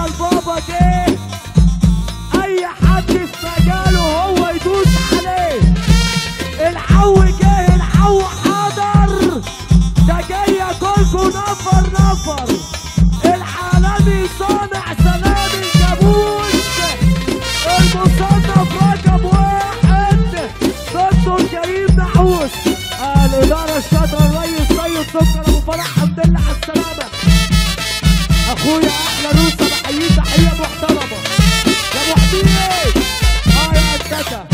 البابا جه اي حد في مجاله هو يدوس عليه العو جه العو حضر ده جاي ياكلكوا نفر نفر العالمي صانع سلام الجاموس المصنف رقم واحد دكتور كريم نحوس الإدارة الشاطرة الريس سيد سكر أبو فرح حمد لله على السلامة أخويا أحلى روسة بحييه تحية محترمة يا أبو حميد آه يا أنتكة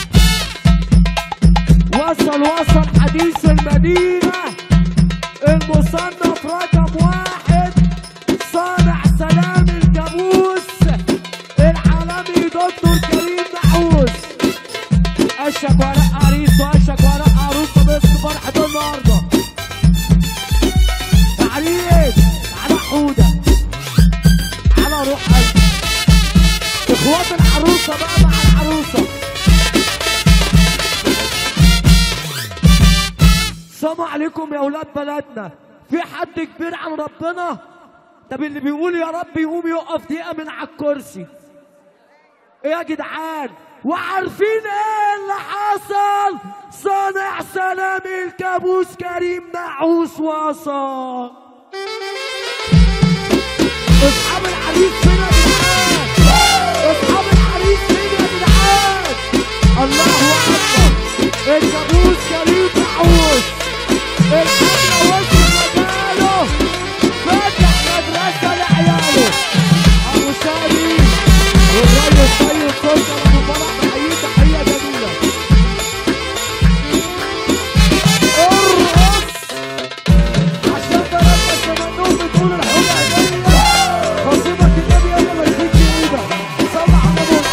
وصل وصل حديث المدينة المصنف رقم واحد صانع سلام الجاموس العالمي دكتور كريم نحوس اشك ورق عريس واشك ورق عروسه بس فرحة النهارده يا عريس تعالى حودة تعالى روح قلبي اخوات العروسه بقى مع العروسه السلام عليكم يا اولاد بلدنا في حد كبير عن ربنا طب اللي بيقول يا رب يقوم يقف دقيقه من على الكرسي ايه يا جدعان وعارفين ايه اللي حصل صانع سلامي الكابوس كريم نعوس وصل اصحاب العريس فين يا جدعان اصحاب العريس فين يا جدعان الله اكبر الكابوس كريم نعوس الحمله وسط مجاله فاتح مدرسه لعياله ابو شادي والريس سيد سلطان ابو فرح بحييه تحيه جميله ارقص عشان بلدنا الزمنون بتقول الحب هديه خصيمك النبي انا ما يزيدش ايدك صل على النبي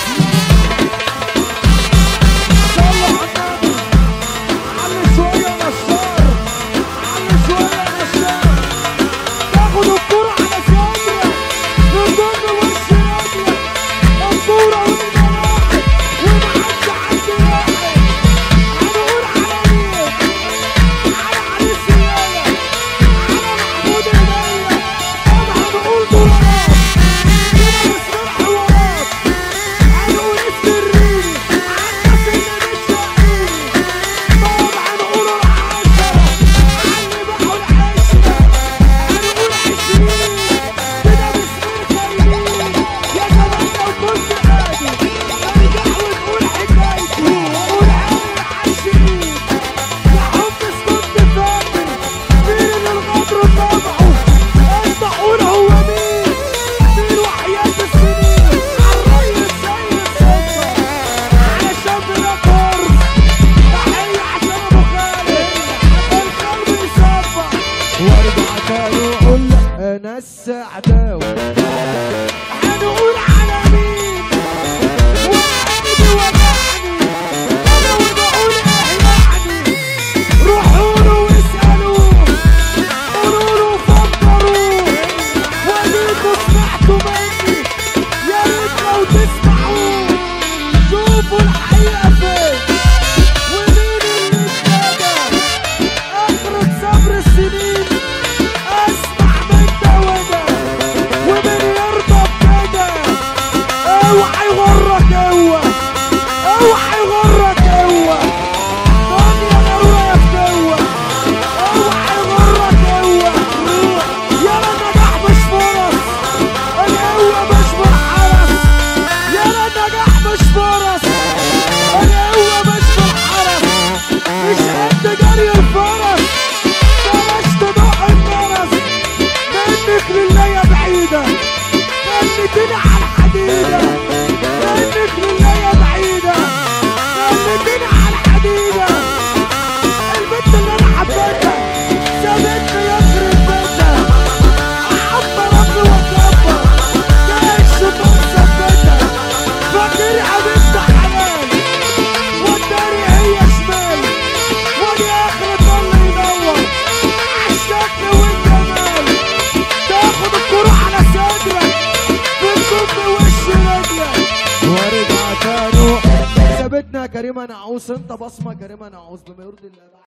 صل على النبي علي شويه نشار علي شويه نشار تاخد الكرة على صدرك من ضمن وش رجلك الكورة والملاعب ومعدش حد واحد هنقول على مين؟ على علي السيالة على محمود هدية طب هنقول دولارات كده نسمع حوارات هنقول السريري عالناس اللي بتشقيني طب هنقول العشرة عاللي باعوا العشرة هنقول عشرين كده باسمين كريمين يا زمان لو كنت قادر ارجع وتقول حكايتي قول عامل عالشريك يا حب كنت فاكر مين اللي الغدر طبعه انت قول هو مين مين وحياة السنين عالريس زي السلطة علشان بلا كرس تحية عشان ابو خالد القلب يصفى وارجع تاني واقول انا السعداوي هنقول على مين وقلبي وجعني انا وبقول ايه يعني روحوا له واسالوه قولوا له فكروه وديكوا سمعتوا مني يا ريت لو تسمعوه شوفوا الحقيقه فين ومين اللي ابتدى اخرة صبر السنين اسمع من ده وده ومن يرضى بكده اوعى يغرك هو اوعى يغرك هو دنيا ضرورة يا هو اوعى يغرك هو يلا النجاح مش فرص القوة مش منحرس يلا النجاح مش فرص القوة مش منحرس مش قد جري الفرس بلاش تدق الفرس منك لله يا بعيدة خليتني على الحديدة منك لله يا بعيدة خليتني على الحديدة البنت اللي انا حبيتها سابتني يخرب بيتها احب ربي واكبر كاش مثبتها فاكرها بنت حلال والداري هي شمال ودي اخرة الله ينور عالشكل والجمال تاخد الكرة على صدرك بتكب وش رجلك وارجع تاني سابتنا كريمة نعوس انت بصمة كريمة نعوس بما يرضي الله